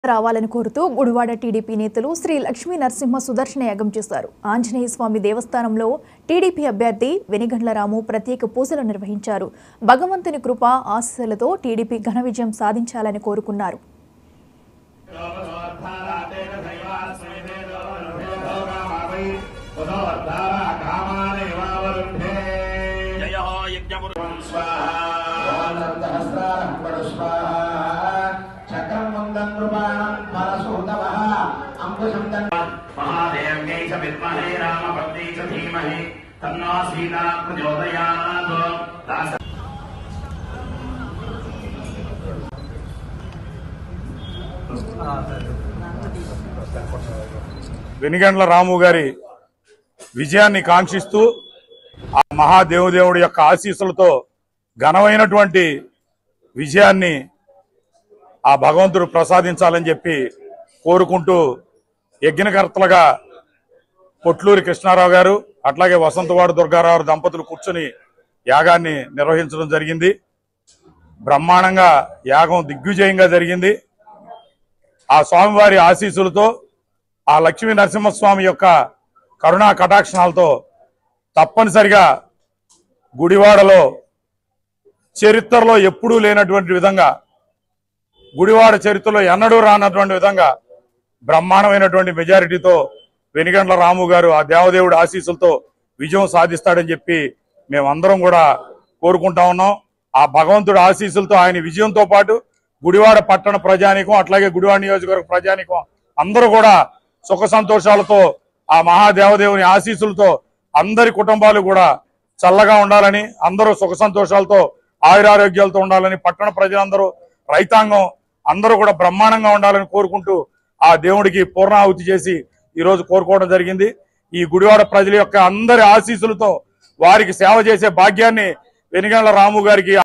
రావాలని కోరుతూ గుడివాడ టీడీపీ నేతలు శ్రీ లక్ష్మీ నరసింహ సుదర్శన యాగం చేశారు ఆంజనేయ స్వామి దేవస్థానంలో టీడీపీ అభ్యర్థి వెనిగండ్ల రాము ప్రత్యేక పూజలు నిర్వహించారు భగవంతుని కృప ఆశీస్సులతో టీడీపీ ఘన విజయం సాధించాలని కోరుకున్నారు జయ హో యజ్ఞపురు మహాదేవ్యై చ విద్మహే రామభక్త్యై చ ధీమహి తన్నో సీతా ప్రచోదయాత్ దాస వెనిగండ్ల రాము గారి విజయాన్ని కాంక్షిస్తూ ఆ మహాదేవదేవుడి యొక్క ఆశీస్సులతో ఘనమైనటువంటి విజయాన్ని ఆ భగవంతుడు ప్రసాదించాలని చెప్పి కోరుకుంటూ యజ్ఞకర్తలుగా పొట్లూరి కృష్ణారావు గారు అట్లాగే వసంతవాడు దుర్గారావు దంపతులు కూర్చొని యాగాన్ని నిర్వహించడం జరిగింది బ్రహ్మాండంగా యాగం దిగ్విజయంగా జరిగింది ఆ స్వామివారి ఆశీస్సులతో ఆ లక్ష్మీ నరసింహస్వామి యొక్క కరుణా కటాక్షణాలతో తప్పనిసరిగా గుడివాడలో చరిత్రలో ఎప్పుడూ లేనటువంటి విధంగా గుడివాడ చరిత్రలో ఎన్నడూ రానటువంటి విధంగా బ్రహ్మాండమైనటువంటి మెజారిటీతో వెనిగండ్ల రాము గారు ఆ దేవదేవుడి ఆశీస్సులతో విజయం సాధిస్తాడని చెప్పి మేమందరం కూడా కోరుకుంటా ఉన్నాం ఆ భగవంతుడి ఆశీస్సులతో ఆయన విజయంతో పాటు గుడివాడ పట్టణ ప్రజానికం అట్లాగే గుడివాడ నియోజకవర్గ ప్రజానికం అందరూ కూడా సుఖ సంతోషాలతో ఆ మహాదేవదేవుని ఆశీస్సులతో అందరి కుటుంబాలు కూడా చల్లగా ఉండాలని అందరూ సుఖ సంతోషాలతో ఆయురారోగ్యాలతో ఉండాలని పట్టణ ప్రజలందరూ రైతాంగం అందరూ కూడా బ్రహ్మాండంగా ఉండాలని కోరుకుంటూ ఆ దేవుడికి పూర్ణాహుతి చేసి ఈ రోజు కోరుకోవడం జరిగింది ఈ గుడివాడ ప్రజల యొక్క అందరి ఆశీస్సులతో వారికి సేవ చేసే భాగ్యాన్ని వెనిగండ్ల రాము గారికి